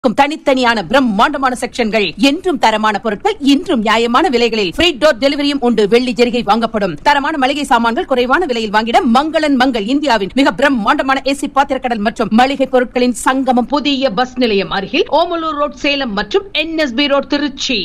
க்கும் தனித்தனியான பிரம்மாண்டமான செக்ஷன்கள் என்றும் தரமான பொருட்கள் இன்றும் நியாயமான விலைகளில் ஃப்ரீ டோர் டெலிவரியும் உண்டு வெள்ளி ஜெரிகை வாங்கப்படும் தரமான மளிகை சாமான்கள் குறைவான விலையில் வாங்கிட மங்களன் மங்கள் இந்தியாவின் மிக பிரம்மாண்டமான ஏசி பாத்திரக்கடல் மற்றும் மளிகை பொருட்களின் சங்கமம் புதிய பஸ் நிலையம் அருகில் ஓமலூர் ரோட் சேலம் மற்றும் என்எஸ்பி ரோட் திருச்சி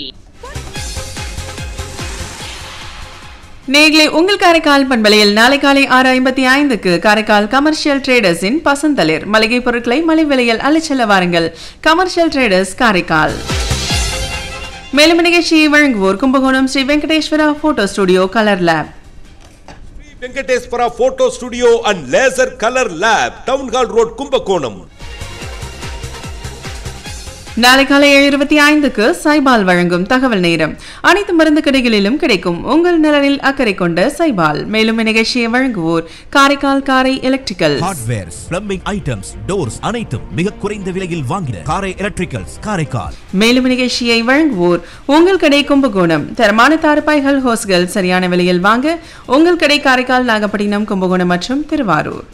நேர்களை உங்கள் காரைக்கால் பண்பலையில் நாளை காலை ஆறு ஐம்பத்தி ஐந்துக்கு காரைக்கால் கமர்ஷியல் ட்ரேடர்ஸின் பசந்தளிர் மளிகை பொருட்களை மலை விலையில் அள்ளிச்செல்ல வாருங்கள் கமர்ஷியல் ட்ரேடர்ஸ் காரைக்கால் மேலும் நிகழ்ச்சியை வழங்குவோர் Kumbakonam Sri Venkateswara photo studio colour lab Venkateswara photo studio and laser colour lab town hall road Kumbakonam நாளை காலை ஏழு இருபத்தி ஐந்துக்கு சைபால் வழங்கும் தகவல் நேரம் அனைத்து மருந்து கடைகளிலும் கிடைக்கும் உங்கள் நலனில் அக்கறை கொண்ட சைபால் மேலும் நிகழ்ச்சியை வழங்குவோர் Karaikal Karai electrical hardwares plumbing items doors அனைத்தும் மிக குறைந்த விலையில் வாங்கின காரை எலக்ட்ரிக்கல்ஸ் காரைக்கால் மேலும் நிகழ்ச்சியை வழங்குவோர் உங்கள் கடை கும்பகோணம் தரமான தார்பாய்கள் ஹோஸ்கள் சரியான விலையில் வாங்க உங்கள் கடை காரைக்கால் நாகப்பட்டினம் கும்பகோணம் மற்றும் திருவாரூர்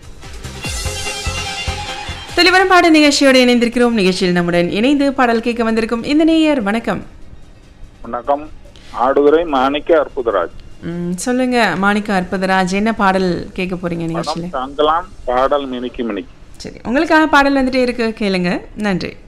தெளிவரம் பாட நிகழ்ச்சியோடு இணைந்திருக்கிறோம் நிகழ்ச்சியில் நம்முடன் இணைந்து பாடல் கேட்க வந்திருக்கும் இந்த நேயர் வணக்கம் வணக்கம் ஆடுதுறை மாணிக்க அற்புதராஜ் ம், சொல்லுங்க மாணிக்கா அற்புதராஜ் என்ன பாடல் கேட்க போறீங்க நிகழ்ச்சியில படம் தாங்கலாம் பாடல் மினுக்கி மினுக்கி சரி உங்களுக்காக பாடல் வந்துட்டே இருக்கு கேளுங்க நன்றி